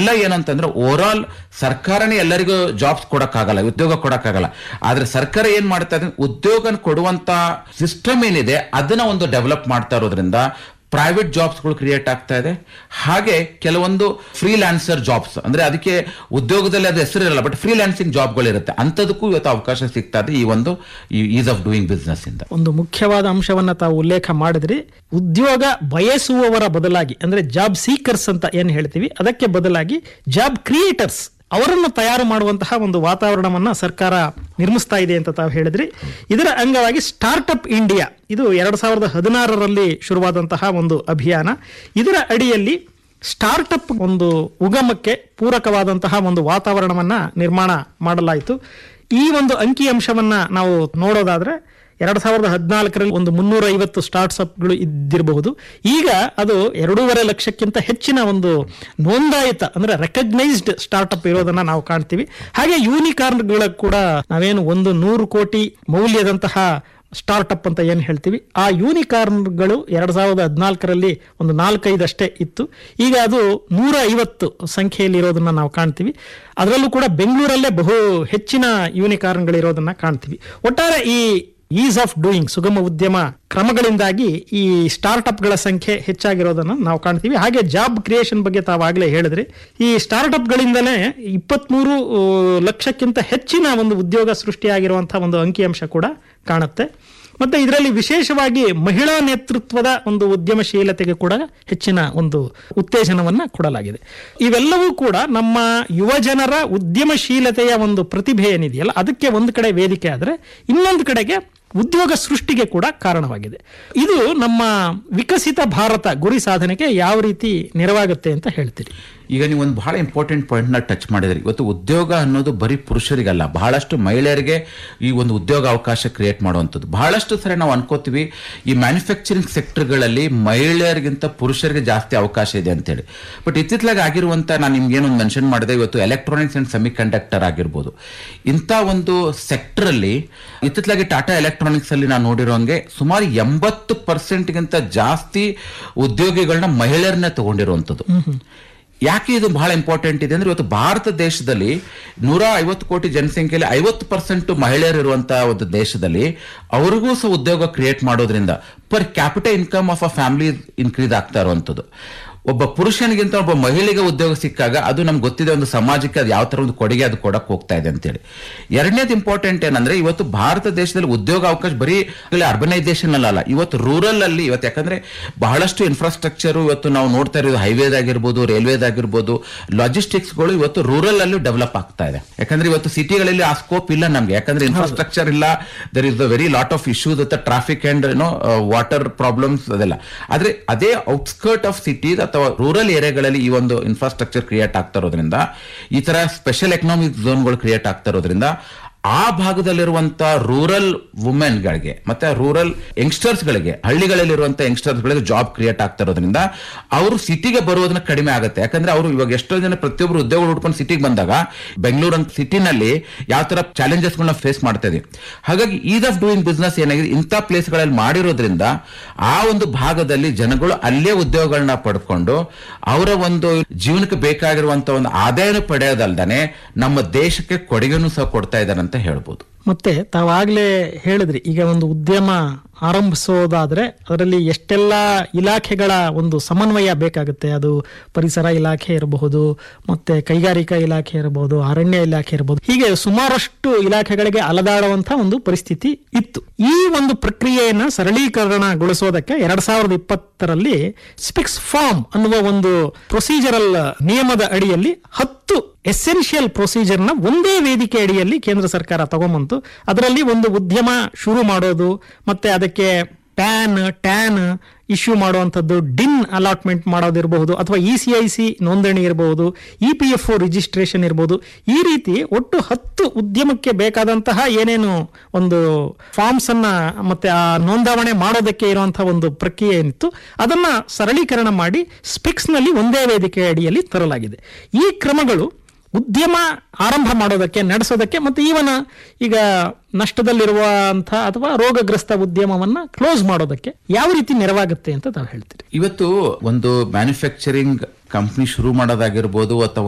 ಇದೆಲ್ಲ ಏನಂತಂದ್ರೆ over all ಸರ್ಕಾರನೇ ಎಲ್ಲರಿಗೂ ಜಾಬ್ಸ್ ಕೊಡಕ್ಕಾಗಲ್ಲ ಉದ್ಯೋಗ ಕೊಡಕ್ಕಾಗಲ್ಲ ಆದ್ರೆ ಸರ್ಕಾರ ಏನ್ ಮಾಡ್ತಾ ಇದೆ ಉದ್ಯೋಗ ಕೊಡುವಂತ ಸಿಸ್ಟಮ್ ಏನಿದೆ ಅದನ್ನ ಒಂದು ಡೆವಲಪ್ ಮಾಡ್ತಾ ಇರೋದ್ರಿಂದ ಪ್ರೈವೇಟ್ ಜಾಬ್ಸ್ಗಳು ಕ್ರಿಯೇಟ್ ಆಗ್ತಾ ಇದೆ ಹಾಗೆ ಕೆಲವೊಂದು ಫ್ರೀಲ್ಯಾನ್ಸರ್ ಜಾಬ್ಸ್ ಅಂದ್ರೆ ಅದಕ್ಕೆ ಉದ್ಯೋಗದಲ್ಲಿ ಅದು ಹೆಸರು ಇರಲ್ಲ ಬಟ್ ಫ್ರೀಲ್ಯಾನ್ಸಿಂಗ್ ಜಾಬ್ಗಳು ಇರುತ್ತೆ ಅಂಥದಕ್ಕೂ ಇವತ್ತು ಅವಕಾಶ ಸಿಗ್ತಾ ಇದೆ ಈ ಒಂದು ಈಸ್ ಆಫ್ ಡೂಯಿಂಗ್ ಬಿಸ್ನೆಸ್ ಇಂದ ಒಂದು ಮುಖ್ಯವಾದ ಅಂಶವನ್ನ ತಾವು ಉಲ್ಲೇಖ ಮಾಡಿದ್ರಿ ಉದ್ಯೋಗ ಬಯಸುವವರ ಬದಲಾಗಿ ಅಂದ್ರೆ ಜಾಬ್ ಸೀಕರ್ಸ್ ಅಂತ ಏನ್ ಹೇಳ್ತೀವಿ ಅದಕ್ಕೆ ಬದಲಾಗಿ ಜಾಬ್ ಕ್ರಿಯೇಟರ್ಸ್ ಅವರನ್ನು ತಯಾರು ಮಾಡುವಂತಹ ಒಂದು ವಾತಾವರಣವನ್ನ ಸರ್ಕಾರ ನಿರ್ಮಿಸ್ತಾ ಇದೆ ಅಂತ ತಾವು ಹೇಳಿದ್ರಿ ಇದರ ಅಂಗವಾಗಿ ಸ್ಟಾರ್ಟ್ಅಪ್ ಇಂಡಿಯಾ ಇದು ಎರಡ್ ಸಾವಿರದ ಹದಿನಾರರಲ್ಲಿ ಶುರುವಾದಂತಹ ಒಂದು ಅಭಿಯಾನ ಇದರ ಅಡಿಯಲ್ಲಿ ಸ್ಟಾರ್ಟ್ಅಪ್ ಒಂದು ಉಗಮಕ್ಕೆ ಪೂರಕವಾದಂತಹ ಒಂದು ವಾತಾವರಣವನ್ನ ನಿರ್ಮಾಣ ಮಾಡಲಾಯಿತು ಈ ಒಂದು ಅಂಕಿಅಂಶವನ್ನ ನಾವು ನೋಡೋದಾದ್ರೆ ಎರಡ್ ಸಾವಿರದ ಹದಿನಾಲ್ಕರಲ್ಲಿ ಒಂದು ಮುನ್ನೂರ ಐವತ್ತು ಸ್ಟಾರ್ಟ್ಅಪ್ಗಳು ಇದ್ದಿರಬಹುದು ಈಗ ಅದು ಎರಡೂವರೆ ಲಕ್ಷಕ್ಕಿಂತ ಹೆಚ್ಚಿನ ಒಂದು ನೋಂದಾಯಿತ ಅಂದ್ರೆ ರೆಕಗ್ನೈಸ್ಡ್ ಸ್ಟಾರ್ಟ್ಅಪ್ ಇರೋದನ್ನ ನಾವು ಕಾಣ್ತೀವಿ ಹಾಗೆ ಯೂನಿಕಾರ್ನ್ಗಳ ಕೂಡ ನಾವೇನು ಒಂದು ನೂರು ಕೋಟಿ ಮೌಲ್ಯದಂತಹ ಸ್ಟಾರ್ಟ್ಅಪ್ ಅಂತ ಏನು ಹೇಳ್ತೀವಿ ಆ ಯೂನಿಕಾರ್ನ್ಗಳು ಎರಡ್ ಸಾವಿರದ ಹದಿನಾಲ್ಕರಲ್ಲಿ ಒಂದು ನಾಲ್ಕೈದಷ್ಟೇ ಇತ್ತು ಈಗ ಅದು ನೂರ ಐವತ್ತು ಸಂಖ್ಯೆಯಲ್ಲಿ ಇರೋದನ್ನ ನಾವು ಕಾಣ್ತೀವಿ ಅದರಲ್ಲೂ ಕೂಡ ಬೆಂಗಳೂರಲ್ಲೇ ಬಹು ಹೆಚ್ಚಿನ ಯೂನಿಕಾರ್ನ್ಗಳಿರೋದನ್ನ ಕಾಣ್ತೀವಿ ಒಟ್ಟಾರೆ ಈ ಈಸ್ ಆಫ್ ಡೂಯಿಂಗ್ ಸುಗಮ ಉದ್ಯಮ ಕ್ರಮಗಳಿಂದಾಗಿ ಈ ಸ್ಟಾರ್ಟ್ಅಪ್ಗಳ ಸಂಖ್ಯೆ ಹೆಚ್ಚಾಗಿರೋದನ್ನು ನಾವು ಕಾಣ್ತೀವಿ ಹಾಗೆ ಜಾಬ್ ಕ್ರಿಯೇಷನ್ ಬಗ್ಗೆ ತಾವಾಗಲೇ ಹೇಳಿದ್ರಿ ಈ ಸ್ಟಾರ್ಟ್ಅಪ್ಗಳಿಂದಲೇ ಇಪ್ಪತ್ಮೂರು ಆ, ಲಕ್ಷಕ್ಕಿಂತ ಹೆಚ್ಚಿನ ಒಂದು ಉದ್ಯೋಗ ಸೃಷ್ಟಿಯಾಗಿರುವಂತಹ ಒಂದು ಅಂಕಿಅಂಶ ಕೂಡ ಕಾಣುತ್ತೆ ಮತ್ತೆ ಇದರಲ್ಲಿ ವಿಶೇಷವಾಗಿ ಮಹಿಳಾ ನೇತೃತ್ವದ ಒಂದು ಉದ್ಯಮಶೀಲತೆಗೆ ಕೂಡ ಹೆಚ್ಚಿನ ಒಂದು ಉತ್ತೇಜನವನ್ನ ಕೊಡಲಾಗಿದೆ ಇವೆಲ್ಲವೂ ಕೂಡ ನಮ್ಮ ಯುವ ಜನರ ಉದ್ಯಮಶೀಲತೆಯ ಒಂದು ಪ್ರತಿಭೆ ಏನಿದೆಯಲ್ಲ ಅದಕ್ಕೆ ಒಂದು ಕಡೆ ವೇದಿಕೆ ಆದರೆ ಇನ್ನೊಂದು ಕಡೆಗೆ ಉದ್ಯೋಗ ಸೃಷ್ಟಿಗೆ ಕೂಡ ಕಾರಣವಾಗಿದೆ ಇದು ನಮ್ಮ ವಿಕಸಿತ ಭಾರತ ಗುರಿ ಸಾಧನೆಗೆ ಯಾವ ರೀತಿ ನೆರವಾಗುತ್ತೆ ಅಂತ ಹೇಳ್ತೀರಿ ಈಗ ನೀವು ಒಂದು ಬಹಳ ಇಂಪಾರ್ಟೆಂಟ್ ಪಾಯಿಂಟ್ ನ ಟಚ್ ಮಾಡಿದ್ರಿ ಇವತ್ತು ಉದ್ಯೋಗ ಅನ್ನೋದು ಬರೀ ಪುರುಷರಿಗಲ್ಲ ಬಹಳಷ್ಟು ಮಹಿಳೆಯರಿಗೆ ಈ ಒಂದು ಉದ್ಯೋಗ ಅವಕಾಶ ಕ್ರಿಯೇಟ್ ಮಾಡುವಂಥದ್ದು ಬಹಳಷ್ಟು ಸರಿ ನಾವು ಅನ್ಕೋತೀವಿ ಈ ಮ್ಯಾನುಫ್ಯಾಕ್ಚರಿಂಗ್ ಸೆಕ್ಟರ್ಗಳಲ್ಲಿ ಮಹಿಳೆಯರಿಗಿಂತ ಪುರುಷರಿಗೆ ಜಾಸ್ತಿ ಅವಕಾಶ ಇದೆ ಅಂತೇಳಿ ಬಟ್ ಇತ್ತಿತ್ತಲಾಗಿ ಆಗಿರುವಂತ ನಾನು ನಿಮ್ಗೆ ಏನೊಂದು ಮೆನ್ಷನ್ ಮಾಡಿದೆ ಇವತ್ತು ಎಲೆಕ್ಟ್ರಾನಿಕ್ಸ್ ಅಂಡ್ ಸೆಮಿ ಕಂಡಕ್ಟರ್ ಆಗಿರ್ಬೋದು ಇಂಥ ಒಂದು ಸೆಕ್ಟರ್ ಅಲ್ಲಿ ಇತ್ತಿತ್ತಲಾಗಿ ಟಾಟಾ ಎಲೆಕ್ಟ್ರಾನಿಕ್ಸ್ ಅಲ್ಲಿ ನಾನು ನೋಡಿರೋಂಗೆ ಸುಮಾರು ಎಂಬತ್ತು ಪರ್ಸೆಂಟ್ಗಿಂತ ಜಾಸ್ತಿ ಉದ್ಯೋಗಿಗಳನ್ನ ಮಹಿಳೆಯರನ್ನೇ ತಗೊಂಡಿರುವಂಥದ್ದು ಯಾಕೆ ಇದು ಬಹಳ ಇಂಪಾರ್ಟೆಂಟ್ ಇದೆ ಅಂದ್ರೆ ಇವತ್ತು ಭಾರತ ದೇಶದಲ್ಲಿ ನೂರ ಐವತ್ತು ಕೋಟಿ ಜನಸಂಖ್ಯೆಯಲ್ಲಿ ಐವತ್ತು ಪರ್ಸೆಂಟ್ ಮಹಿಳೆಯರು ಇರುವಂತಹ ಒಂದು ದೇಶದಲ್ಲಿ ಅವ್ರಿಗೂ ಸಹ ಉದ್ಯೋಗ ಕ್ರಿಯೇಟ್ ಮಾಡೋದ್ರಿಂದ per capital income of a family increase ಆಗ್ತಾ ಇರುವಂಥದ್ದು ಒಬ್ಬ ಪುರುಷನಿಗಿಂತ ಒಬ್ಬ ಮಹಿಳೆಗೆ ಉದ್ಯೋಗ ಸಿಕ್ಕಾಗ ಅದು ನಮ್ಗೆ ಗೊತ್ತಿದೆ ಒಂದು ಸಮಾಜಕ್ಕೆ ಅದು ಯಾವ ತರ ಒಂದು ಕೊಡುಗೆ ಅದು ಕೊಡಕ್ ಹೋಗ್ತಾ ಇದೆ ಅಂತೇಳಿ ಎರಡನೇದು ಇಂಪಾರ್ಟೆಂಟ್ ಏನಂದ್ರೆ ಇವತ್ತು ಭಾರತ ದೇಶದಲ್ಲಿ ಉದ್ಯೋಗ ಅವಕಾಶ ಬರೀ ಅರ್ಬನೈಸೇಷನ್ ಅಲ್ಲ ಇವತ್ತು ರೂರಲ್ ಅಲ್ಲಿ ಇವತ್ತು ಯಾಕಂದ್ರೆ ಬಹಳಷ್ಟು ಇನ್ಫ್ರಾಸ್ಟ್ರಕ್ಚರ್ ಇವತ್ತು ನಾವು ನೋಡ್ತಾ ಇರೋದು ಹೈವೇದಾಗಿರ್ಬೋದು ರೇಲ್ವೇದಾಗಿರ್ಬೋದು ಲಾಜಿಸ್ಟಿಕ್ಸ್ಗಳು ಇವತ್ತು ರೂರಲ್ ಅಲ್ಲೂ ಡೆವಲಪ್ ಆಗ್ತಾ ಇದೆ ಯಾಕಂದ್ರೆ ಇವತ್ತು ಸಿಟಿಗಳಲ್ಲಿ ಆ ಸ್ಕೋಪ್ ಇಲ್ಲ ನಮ್ಗೆ ಯಾಕಂದ್ರೆ ಇನ್ಫ್ರಾಸ್ಟ್ರಕ್ಚರ್ ಇಲ್ಲ there is the very lot of issues with traffic and ಏನೋ ವಾಟರ್ ಪ್ರಾಬ್ಲಮ್ಸ್ ಅದೆಲ್ಲ ಆದ್ರೆ ಅದೇ ಔಟ್ಸ್ಕರ್ಟ್ ಆಫ್ ಸಿಟೀಸ್ ಅಥವಾ ರೂರಲ್ ಏರಿಯಾಗಳಲ್ಲಿ ಈ ಒಂದು ಇನ್ಫ್ರಾಸ್ಟ್ರಕ್ಚರ್ ಕ್ರಿಯೇಟ್ ಆಗ್ತಾ ಇರೋದ್ರಿಂದ ಈ ತರ ಸ್ಪೆಷಲ್ ಎಕನಾಮಿಕ್ ಝೋನ್ಗಳು ಕ್ರಿಯೇಟ್ ಆಗ್ತಾ ಇರೋದ್ರಿಂದ ಆ ಭಾಗದಲ್ಲಿರುವಂತ ರೂರಲ್ ವುಮೆನ್ಗಳಿಗೆ ಮತ್ತೆ ರೂರಲ್ ಯಂಗ್ಸ್ಟರ್ಸ್ ಗಳಿಗೆ ಹಳ್ಳಿಗಳಲ್ಲಿರುವಂತ ಯಂಗ್ಸ್ಟರ್ಸ್ ಗಳಿಗೆ ಜಾಬ್ ಕ್ರಿಯೇಟ್ ಆಗ್ತಾ ಇರೋದ್ರಿಂದ ಅವರು ಸಿಟಿಗೆ ಬರೋದನ್ನ ಕಡಿಮೆ ಆಗುತ್ತೆ ಯಾಕಂದ್ರೆ ಅವರು ಇವಾಗ ಎಷ್ಟೋ ಜನ ಪ್ರತಿಯೊಬ್ಬರು ಉದ್ಯೋಗ ಹುಡ್ಕೊಂಡು ಸಿಟಿಗೆ ಬಂದಾಗ ಬೆಂಗಳೂರು ಅಂತ ಸಿಟಿನಲ್ಲಿ ಯಾವ ತರ ಚಾಲೆಂಜಸ್ ಗಳನ್ನ ಫೇಸ್ ಮಾಡ್ತಾ ಇದೀವಿ ಹಾಗಾಗಿ ಈಸ್ ಆಫ್ ಡೂಯಿಂಗ್ ಬಿಸ್ನೆಸ್ ಏನಾಗಿದೆ ಇಂಥ ಪ್ಲೇಸ್ಗಳಲ್ಲಿ ಮಾಡಿರೋದ್ರಿಂದ ಆ ಒಂದು ಭಾಗದಲ್ಲಿ ಜನಗಳು ಅಲ್ಲೇ ಉದ್ಯೋಗಗಳನ್ನ ಪಡ್ಕೊಂಡು ಅವರ ಒಂದು ಜೀವನಕ್ಕೆ ಬೇಕಾಗಿರುವಂತ ಒಂದು ಆದಾಯನೂ ಪಡೆಯೋದಲ್ದಾನೆ ನಮ್ಮ ದೇಶಕ್ಕೆ ಕೊಡುಗೆನೂ ಸಹ ಕೊಡ್ತಾ ಇದ್ದಾರೆ ಅಂತ ಹೇಳ್ಬೋದು ಮತ್ತೆ ತಾವಾಗ್ಲೇ ಹೇಳಿದ್ರಿ ಈಗ ಒಂದು ಉದ್ಯಮ ಆರಂಭಿಸೋದಾದ್ರೆ ಅದರಲ್ಲಿ ಎಷ್ಟೆಲ್ಲ ಇಲಾಖೆಗಳ ಒಂದು ಸಮನ್ವಯ ಬೇಕಾಗುತ್ತೆ ಅದು ಪರಿಸರ ಇಲಾಖೆ ಇರಬಹುದು ಮತ್ತೆ ಕೈಗಾರಿಕಾ ಇಲಾಖೆ ಇರಬಹುದು ಅರಣ್ಯ ಇಲಾಖೆ ಇರಬಹುದು ಹೀಗೆ ಸುಮಾರಷ್ಟು ಇಲಾಖೆಗಳಿಗೆ ಅಲದಾಡುವಂತಹ ಒಂದು ಪರಿಸ್ಥಿತಿ ಇತ್ತು ಈ ಒಂದು ಪ್ರಕ್ರಿಯೆಯನ್ನ ಸರಳೀಕರಣಗೊಳಿಸೋದಕ್ಕೆ ಎರಡ್ ಸಾವಿರದ ಇಪ್ಪತ್ತರಲ್ಲಿ ಸ್ಪಿಕ್ಸ್ ಫಾರ್ಮ್ ಅನ್ನುವ ಒಂದು ಪ್ರೊಸೀಜರಲ್ ನಿಯಮದ ಅಡಿಯಲ್ಲಿ ಹತ್ತು ಎಸೆನ್ಷಿಯಲ್ ಪ್ರೊಸೀಜರ್ ನ ಒಂದೇ ವೇದಿಕೆ ಅಡಿಯಲ್ಲಿ ಕೇಂದ್ರ ಸರ್ಕಾರ ತಗೊಂಬಂತು ಅದರಲ್ಲಿ ಒಂದು ಉದ್ಯಮ ಶುರು ಮಾಡೋದು ಮತ್ತೆ ಅದಕ್ಕೆ ಪ್ಯಾನ್ ಟ್ಯಾನ್ ಇಶ್ಯೂ ಮಾಡುವಂಥದ್ದು ಡಿನ್ ಅಲಾಟ್ಮೆಂಟ್ ಮಾಡೋದಿರಬಹುದು ಅಥವಾ ಇ ಸಿ ಐ ಸಿ ನೋಂದಣಿ ಇರಬಹುದು E P F O registration ಇರಬಹುದು ಈ ರೀತಿ ಒಟ್ಟು ಹತ್ತು ಉದ್ಯಮಕ್ಕೆ ಬೇಕಾದಂತಹ ಏನೇನು ಒಂದು ಫಾರ್ಮ್ಸ್ ಅನ್ನ ಮತ್ತೆ ಆ ನೋಂದಾವಣೆ ಮಾಡೋದಕ್ಕೆ ಇರುವಂತಹ ಒಂದು ಪ್ರಕ್ರಿಯೆ ಏನಿತ್ತು ಅದನ್ನ ಸರಳೀಕರಣ ಮಾಡಿ ಸ್ಪಿಕ್ಸ್ ನಲ್ಲಿ ಒಂದೇ ವೇದಿಕೆ ಅಡಿಯಲ್ಲಿ ತರಲಾಗಿದೆ ಈ ಕ್ರಮಗಳು ಉದ್ಯಮ ಆರಂಭ ಮಾಡೋದಕ್ಕೆ ನಡೆಸೋದಕ್ಕೆ ಮತ್ತೆ ಈವನ ಈಗ ನಷ್ಟದಲ್ಲಿರುವಂತಹ ಅಥವಾ ರೋಗಗ್ರಸ್ತ ಉದ್ಯಮವನ್ನ ಕ್ಲೋಸ್ ಮಾಡೋದಕ್ಕೆ ಯಾವ ರೀತಿ ನೆರವಾಗುತ್ತೆ ಅಂತ ತಾವು ಹೇಳ್ತೀರಿ ಇವತ್ತು ಒಂದು ಮ್ಯಾನುಫ್ಯಾಕ್ಚರಿಂಗ್ ಕಂಪ್ನಿ ಶುರು ಮಾಡೋದಾಗಿರ್ಬೋದು ಅಥವಾ